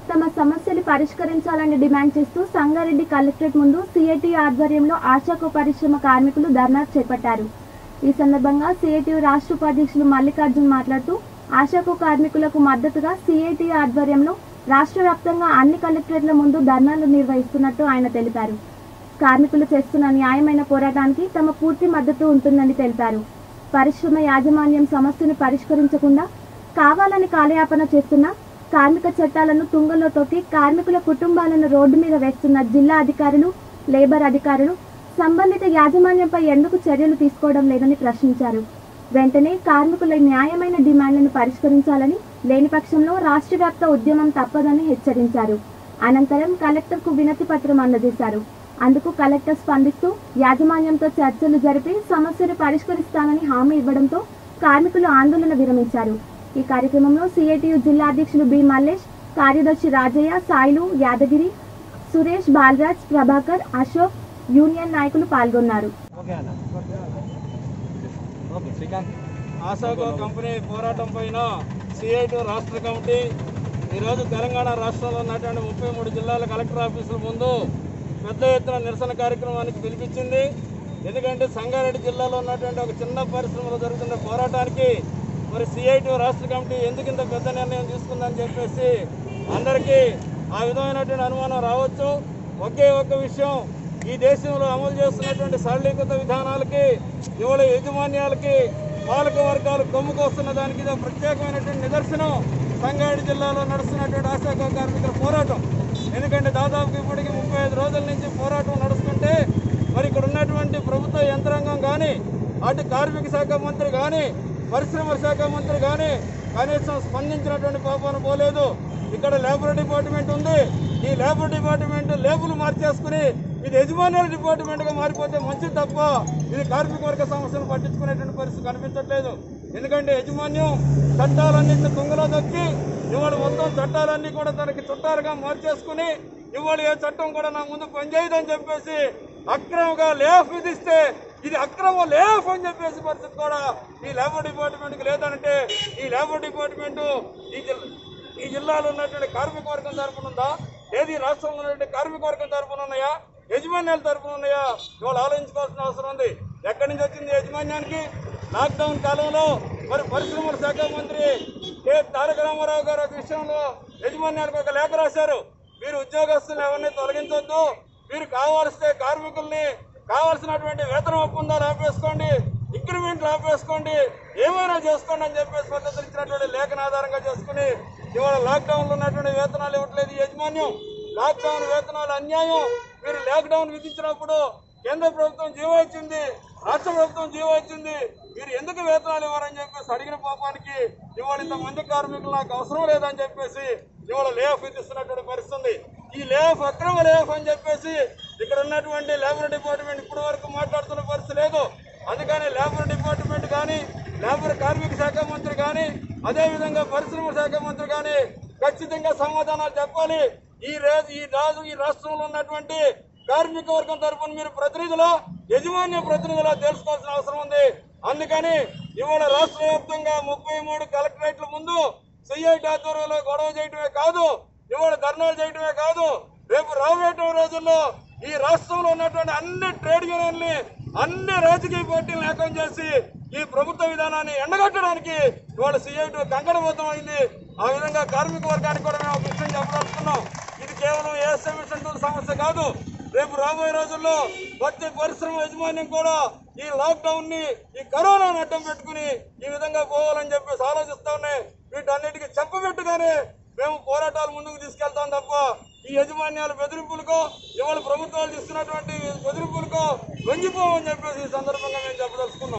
తమ సమస్యలు పరిష్కరించాలని డిమాండ్ చేస్తూ సంగారెడ్డి కలెక్టరేట్ ముందు సిఐటి ఆధ్వర్యంలో ఆశాకు పరిశ్రమ కార్మికులు ధర్నా చేపట్టారు ఈ సందర్భంగా సిఐటి రాష్ట్ర ఉపాధ్యక్షులు మల్లికార్జున్ మాట్లాడుతూ ఆశాకు కార్మికులకు మద్దతుగా సిఐటి ఆధ్వర్యంలో రాష్ట్ర వ్యాప్తంగా అన్ని కలెక్టరేట్ల ముందు ధర్నాలు నిర్వహిస్తున్నట్టు ఆయన తెలిపారు కార్మికులు చేస్తున్న న్యాయమైన పోరాటానికి తమ పూర్తి మద్దతు ఉంటుందని తెలిపారు పరిశ్రమ యాజమాన్యం సమస్యను పరిష్కరించకుండా కావాలని కాలయాపన చేస్తున్న కార్మిక చట్టాలను తుంగలో తొక్కి కార్మికుల కుటుంబాలను రోడ్డు మీద వేస్తున్న జిల్లా అధికారులు లేబర్ అధికారులు సంబంధిత యాజమాన్యంపై ఎందుకు చర్యలు తీసుకోవడం లేదని ప్రశ్నించారు వెంటనే కార్మికుల న్యాయమైన డిమాండ్లను పరిష్కరించాలని లేని పక్షంలో రాష్ట్ర వ్యాప్త ఉద్యమం తప్పదని హెచ్చరించారు అనంతరం కలెక్టర్కు వినతి పత్రం అందజేశారు అందుకు కలెక్టర్ స్పందిస్తూ యాజమాన్యంతో చర్చలు జరిపి సమస్యను పరిష్కరిస్తానని హామీ ఇవ్వడంతో కార్మికులు ఆందోళన విరమించారు ఈ కార్యక్రమంలో సిఐటియు జిల్లా అధ్యక్షులు బి మల్లేష్ కార్యదర్శి రాజయ్య సాయిలు యాదగిరి సురేష్ బాలరాజ్ ప్రభాకర్ అశోక్ యూనియన్ నాయకులు పాల్గొన్నారు ఓకే అన్న ఓకే శ్రీకాంత్ ఆశాగో కంపెనీ పోరాటం పైన సిఐటి రాష్ట్ర కమిటీ ఈరోజు తెలంగాణ రాష్ట్రంలో ఉన్నటువంటి ముప్పై మూడు జిల్లాల కలెక్టర్ ఆఫీసుల ముందు పెద్ద ఎత్తున నిరసన కార్యక్రమానికి పిలిపించింది ఎందుకంటే సంగారెడ్డి జిల్లాలో ఉన్నటువంటి ఒక చిన్న పరిశ్రమలో జరుగుతున్న పోరాటానికి మరి సిఐటి రాష్ట్ర కమిటీ ఎందుకు ఇంత పెద్ద నిర్ణయం తీసుకుందని చెప్పేసి అందరికీ ఆ విధమైనటువంటి అనుమానం రావచ్చు ఒకే ఒక్క విషయం ఈ దేశంలో అమలు చేస్తున్నటువంటి సరళీకృత విధానాలకి ఇవాళ యాజమాన్యాలకి పాలక వర్గాలు కొమ్ముకొస్తున్న దానికి ఇది ఒక ప్రత్యేకమైనటువంటి నిదర్శనం సంగారెడ్డి జిల్లాలో నడుస్తున్నటువంటి ఆశాఖ కార్మికుల పోరాటం ఎందుకంటే దాదాపు ఇప్పటికి ముప్పై ఐదు రోజుల నుంచి పోరాటం నడుస్తుంటే మరి ఇక్కడ ఉన్నటువంటి ప్రభుత్వ యంత్రాంగం కానీ అటు కార్మిక శాఖ మంత్రి కానీ పరిశ్రమల శాఖ మంత్రి కానీ కనీసం స్పందించినటువంటి పాపాన పోలేదు ఇక్కడ లేబర్ డిపార్ట్మెంట్ ఉంది ఈ లేబర్ డిపార్ట్మెంట్ లేబుల్ మార్చేసుకుని ఇది యజమానుల డిపార్ట్మెంట్ గా మారిపోతే మంచిది తప్ప ఇది కార్మిక వర్గ సమస్యలు పట్టించుకునేటువంటి పరిస్థితి కనిపించట్లేదు ఎందుకంటే యజమాన్యం చట్టాలన్నింటినీ తుంగలో దొక్కి ఇవాళ మొత్తం చట్టాలన్నీ కూడా తనకి చుట్టాలుగా మార్చేసుకుని ఇవాళ ఏ చట్టం కూడా నా ముందు పనిచేయదని చెప్పేసి అక్రమంగా లేఫ్ విధిస్తే ఇది అక్రమ లేఫ్ అని చెప్పేసి పరిస్థితి కూడా ఈ లేబర్ డిపార్ట్మెంట్ కి లేదంటే ఈ లేబర్ డిపార్ట్మెంట్ ఈ జిల్లా ఈ జిల్లాలో ఉన్నటువంటి కార్మిక వర్గం తరపున ఉందా ఏది రాష్ట్రంలో ఉన్నటువంటి కార్మిక వర్గం తరపున ఉన్నాయా యజమాన్యాల తరపున ఉన్నాయా ఇవాళ ఆలోచించుకోవాల్సిన అవసరం ఉంది ఎక్కడి నుంచి వచ్చింది యజమాన్యానికి లాక్డౌన్ కాలంలో మరి పరిశ్రమల శాఖ మంత్రి కె తారక రామారావు గారు ఒక విషయంలో యజమాన్యానికి ఒక లేఖ రాశారు మీరు ఉద్యోగస్తులు ఎవరిని తొలగించొద్దు మీరు కావాల్స్తే కార్మికుల్ని కావాల్సినటువంటి వేతన ఒప్పందాలు ఆపేసుకోండి ఇంక్రిమెంట్లు ఆపేసుకోండి ఏమైనా చేసుకోండి అని చెప్పేసి పద్ధతులు ఇచ్చినటువంటి లేఖన ఆధారంగా చేసుకుని ఇవాళ లాక్డౌన్ లో ఉన్నటువంటి వేతనాలు ఇవ్వట్లేదు ఈ యాజమాన్యం లాక్డౌన్ వేతనాలు అన్యాయం మీరు లాక్డౌన్ విధించినప్పుడు కేంద్ర ప్రభుత్వం జీవో ఇచ్చింది రాష్ట్ర ప్రభుత్వం జీవో ఇచ్చింది మీరు ఎందుకు వేతనాలు ఇవ్వరని చెప్పేసి అడిగిన పాపానికి ఇవాళ ఇంతమంది కార్మికులు నాకు అవసరం లేదని చెప్పేసి ఇవాళ లేఫ్ విధిస్తున్నటువంటి పరిస్థితి ఉంది. ఈ లేఫ్ అక్రమ లేఫ్ అని చెప్పేసి ఇక్కడ ఉన్నటువంటి లేబర్ డిపార్ట్మెంట్ ఇప్పటి వరకు మాట్లాడుతున్న పరిస్థితి లేదు అందుకని లేబర్ డిపార్ట్మెంట్ కానీ లేబర్ కార్మిక శాఖ మంత్రి కానీ అదేవిధంగా పరిశ్రమ శాఖ మంత్రి కానీ ఖచ్చితంగా సమాధానాలు చెప్పాలి ఈ రోజు ఈ రాజు ఈ రాష్ట్రంలో ఉన్నటువంటి కార్మిక వర్గం తరపున మీరు ప్రతినిధులు యజమాన్య ప్రతినిధులు తెలుసుకోవాల్సిన అవసరం ఉంది అందుకని ఇవాళ రాష్ట్ర వ్యాప్తంగా ముప్పై మూడు కలెక్టరేట్ల ముందు సిఐటి ఆధ్వర్యంలో గొడవ చేయటమే కాదు ఇవాళ ధర్నాలు చేయటమే కాదు రేపు రాబోయే రోజుల్లో ఈ రాష్ట్రంలో ఉన్నటువంటి అన్ని ట్రేడ్ యూనియన్ని అన్ని రాజకీయ పార్టీలను ఏకం చేసి ఈ ప్రభుత్వ విధానాన్ని ఎండగట్టడానికి ఇవాళ సిఐటి కంకణబద్ధం అయింది ఆ విధంగా కార్మిక వర్గానికి కూడా మేము ఒక విషయం చెప్పదలుచుకున్నాం ఇది కేవలం ఏఎస్ఎం మిషన్ సమస్య కాదు రేపు రాబోయే రోజుల్లో ప్రతి పరిశ్రమ యజమాన్యం కూడా ఈ లాక్డౌన్ ని ఈ కరోనాను అడ్డం పెట్టుకుని ఈ విధంగా పోవాలని చెప్పేసి ఆలోచిస్తా ఉన్నాయి వీటన్నిటికీ చెప్పబెట్టుగానే మేము పోరాటాలు ముందుకు తీసుకెళ్తాం తప్ప ఈ యజమాన్యాల బెదిరింపులకో ఇవాళ ప్రభుత్వాలు తీసుకున్నటువంటి బెదిరింపులకో లొంగిపోవని చెప్పేసి ఈ సందర్భంగా మేము చెప్పదలుచుకున్నాం